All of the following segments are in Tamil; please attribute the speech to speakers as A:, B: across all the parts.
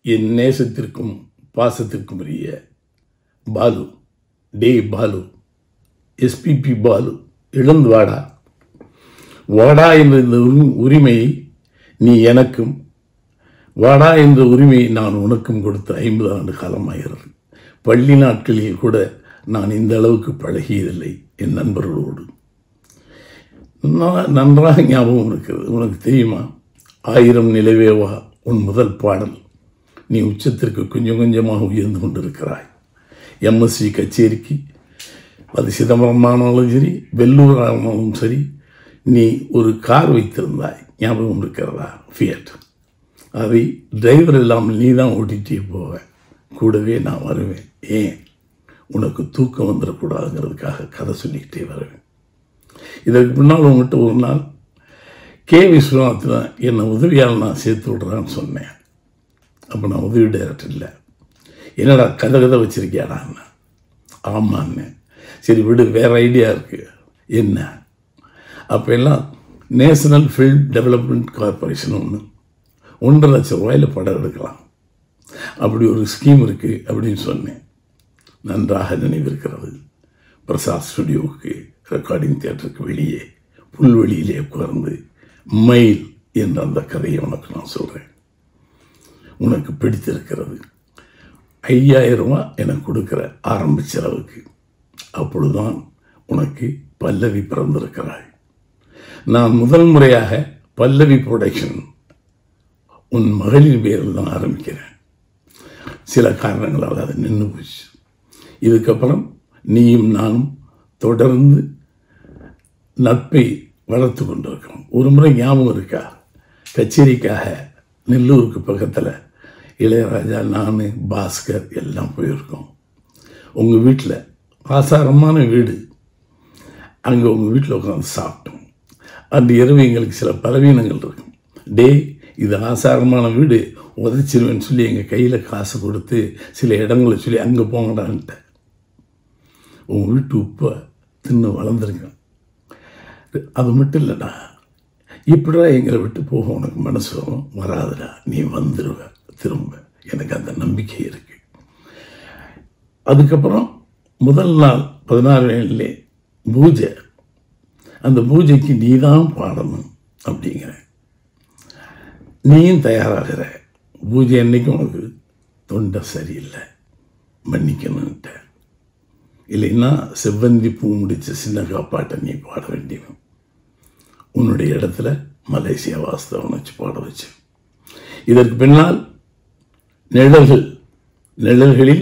A: என் நேசத்திற்கும் பாசத்திற்கும் உரிய பாலு டே பாலு எஸ்பிபி பாலு எழுந்து வாடா வாடா என்ற இந்த உரி- உரிமையை நீ எனக்கும் வாடா என்ற உரிமையை நான் உனக்கும் கொடுத்த ஐம்பது ஆண்டு காலமாகிறது பள்ளி நாட்களில் கூட நான் இந்த அளவுக்கு பழகியதில்லை என் நண்பர்களோடு நான் நன்றாக ஞாபகம் இருக்கிறது உனக்கு தெரியுமா ஆயிரம் நிலவேவா உன் முதல் பாடல் நீ உச்சத்திற்கு கொஞ்சம் கொஞ்சமாக உயர்ந்து கொண்டிருக்கிறாய் எம்எஸ்சி கச்சேரிக்கு அது சிதம்பரமானாலும் சரி வெள்ளூர் ஆனாலும் சரி நீ ஒரு கார் வைத்திருந்தாய் ஞாபகம் இருக்கிறதா ஃபியட் அதை டிரைவர் இல்லாமல் நீ தான் ஓட்டிகிட்டே போவ கூடவே நான் வருவேன் ஏன் உனக்கு தூக்கம் வந்துடக்கூடாதுங்கிறதுக்காக கதை சொல்லிக்கிட்டே வருவேன் இதற்கு முன்னால் உங்கள்கிட்ட ஒரு நாள் கே விஸ்வநாதன் என்னை உதவியால் நான் சேர்த்து விட்றான்னு சொன்னேன் அப்போ நான் உதவி டைரக்டர் இல்லை என்னடா கதை கதை வச்சுருக்கியாடான்னு ஆமான்னு சரி விடு வேறு ஐடியா இருக்குது என்ன அப்போ எல்லாம் நேஷனல் ஃபில்ம் டெவலப்மெண்ட் கார்பரேஷன் ஒன்று ஒன்றரை லட்சம் ரூபாயில் படம் எடுக்கலாம் அப்படி ஒரு ஸ்கீம் இருக்குது அப்படின்னு சொன்னேன் நன்றாக நினைவிருக்கிறது பிரசாத் ஸ்டுடியோவுக்கு ரெக்கார்டிங் தியேட்டருக்கு வெளியே புல்வெளியிலே உட்கார்ந்து மயில் என்ற அந்த கதையை உனக்கு நான் சொல்கிறேன் உனக்கு பிடித்திருக்கிறது ஐயாயிரம் ரூபாய் எனக்கு கொடுக்குற ஆரம்ப செலவுக்கு அப்பொழுதுதான் உனக்கு பல்லவி பிறந்திருக்கிறாய் நான் முதல் முறையாக பல்லவி ப்ரொடக்ஷன் உன் மகளிர் பேரில் தான் ஆரம்பிக்கிறேன் சில காரணங்களால் அது நின்று போச்சு இதுக்கப்புறம் நீயும் நானும் தொடர்ந்து நட்பை வளர்த்து கொண்டிருக்கிறோம் ஒரு முறை ஞாபகம் இருக்கா கச்சேரிக்காக நெல்லூருக்கு பக்கத்தில் இளையராஜா நான் பாஸ்கர் எல்லாம் போயிருக்கோம் உங்கள் வீட்டில் ஆசாரமான வீடு அங்கே உங்கள் வீட்டில் உட்காந்து சாப்பிட்டோம் அந்த இரவு எங்களுக்கு சில பலவீனங்கள் இருக்கும் டே இது ஆசாரமான வீடு உதச்சிருவேன்னு சொல்லி எங்கள் கையில் காசு கொடுத்து சில இடங்களை சொல்லி அங்கே போங்கடான்ட்டேன் உங்கள் வீட்டு உப்பை தின்னு வளர்ந்துருங்க அது மட்டும் இல்லைடா இப்படிடா எங்களை விட்டு போக உனக்கு மனசு வரும் வராதுடா நீ வந்துடுவ திரும்ப எனக்கு அந்த நம்பிக்கை இருக்கு அதுக்கப்புறம் முதல் நாள் பதினாறு நாள்லே பூஜை அந்த பூஜைக்கு நீ தான் பாடணும் அப்படிங்கிற நீயும் தயாராகிற பூஜை அன்னைக்கு உனக்கு தொண்டை சரியில்லை மன்னிக்கணுன்ட்ட இல்லைன்னா செவ்வந்தி பூ முடிச்ச சின்ன காப்பாட்டை நீ பாட வேண்டியவன் உன்னுடைய இடத்துல மலேசியா வாஸ்தவன் வச்சு பாட வச்சு இதற்கு பின்னால் நிழல்கள் நிழல்களில்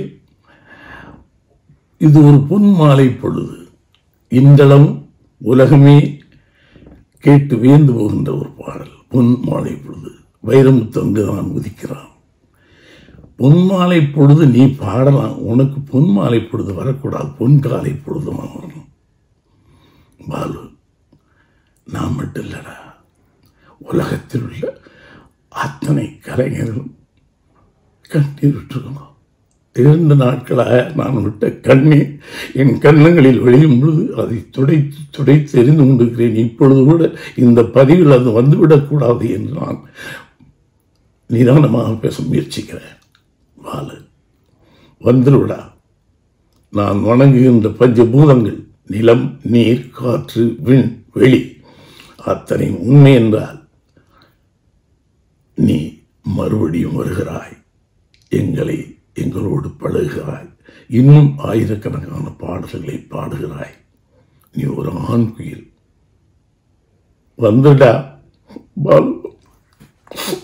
A: இது ஒரு பொன் மாலை பொழுது இன்றளவும் உலகமே கேட்டு வியந்து போகின்ற ஒரு பாடல் பொன் மாலை பொழுது வைரமுத்து அங்குதான் உதிக்கிறான் பொன்மாலை பொழுது நீ பாடலாம் உனக்கு பொன்மாலை பொழுது வரக்கூடாது பொன்காலை பொழுது வரணும் பாலு நான் மட்டும் இல்லடா உலகத்தில் உள்ள அத்தனை கலைஞர்களும் கண்ணீர் விட்டுருக்கணும் இரண்டு நாட்களாக நான் விட்ட கண்ணீர் என் கண்ணங்களில் ஒழியும் பொழுது அதை துடைத்து துடைத்து எரிந்து கொண்டிருக்கிறேன் இப்பொழுது கூட இந்த பதிவில் அது வந்துவிடக்கூடாது என்று நான் நிதானமாக பேச முயற்சிக்கிறேன் வாழு வந்துருவிடா நான் வணங்குகின்ற பஞ்சபூதங்கள் நிலம் நீர் காற்று விண் வெளி அத்தனை உண்மை என்றால் நீ மறுபடியும் வருகிறாய் எங்களை எங்களோடு பழகுகிறாய் இன்னும் ஆயிரக்கணக்கான பாடல்களை பாடுகிறாய் நீ ஒரு ஆண் குயில் வந்துடா பாலு